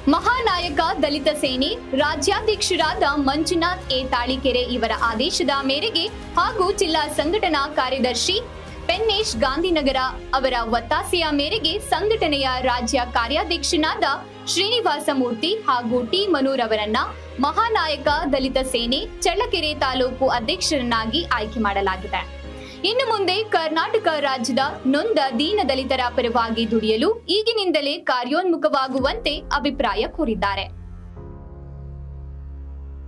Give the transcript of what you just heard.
ಮಹಾನಾಯಕ ದಲಿತ ಸೇನೆ ರಾಜ್ಯಾಧ್ಯಕ್ಷರಾದ ಮಂಜುನಾಥ್ ಎ ತಾಳಿಕೆರೆ ಇವರ ಆದೇಶದ ಮೇರೆಗೆ ಹಾಗೂ ಜಿಲ್ಲಾ ಸಂಘಟನಾ ಕಾರ್ಯದರ್ಶಿ ಪೆನ್ನೇಶ್ ಗಾಂಧಿನಗರ ಅವರ ಒತ್ತಾಸೆಯ ಮೇರೆಗೆ ಸಂಘಟನೆಯ ರಾಜ್ಯ ಕಾರ್ಯಾಧ್ಯಕ್ಷನಾದ ಶ್ರೀನಿವಾಸ ಮೂರ್ತಿ ಹಾಗೂ ಟಿ ಮನೂರ್ ಅವರನ್ನ ಮಹಾನಾಯಕ ದಲಿತ ಸೇನೆ ಚಳ್ಳಕೆರೆ ತಾಲೂಕು ಅಧ್ಯಕ್ಷರನ್ನಾಗಿ ಆಯ್ಕೆ ಮಾಡಲಾಗಿದೆ ಇನ್ನು ಮುಂದೆ ಕರ್ನಾಟಕ ರಾಜ್ಯದ ನೊಂದ ದೀನ ದಲಿತರ ಪರವಾಗಿ ದುಡಿಯಲು ಈಗಿನಿಂದಲೇ ಕಾರ್ಯೋನ್ಮುಖವಾಗುವಂತೆ ಅಭಿಪ್ರಾಯ ಕೋರಿದ್ದಾರೆ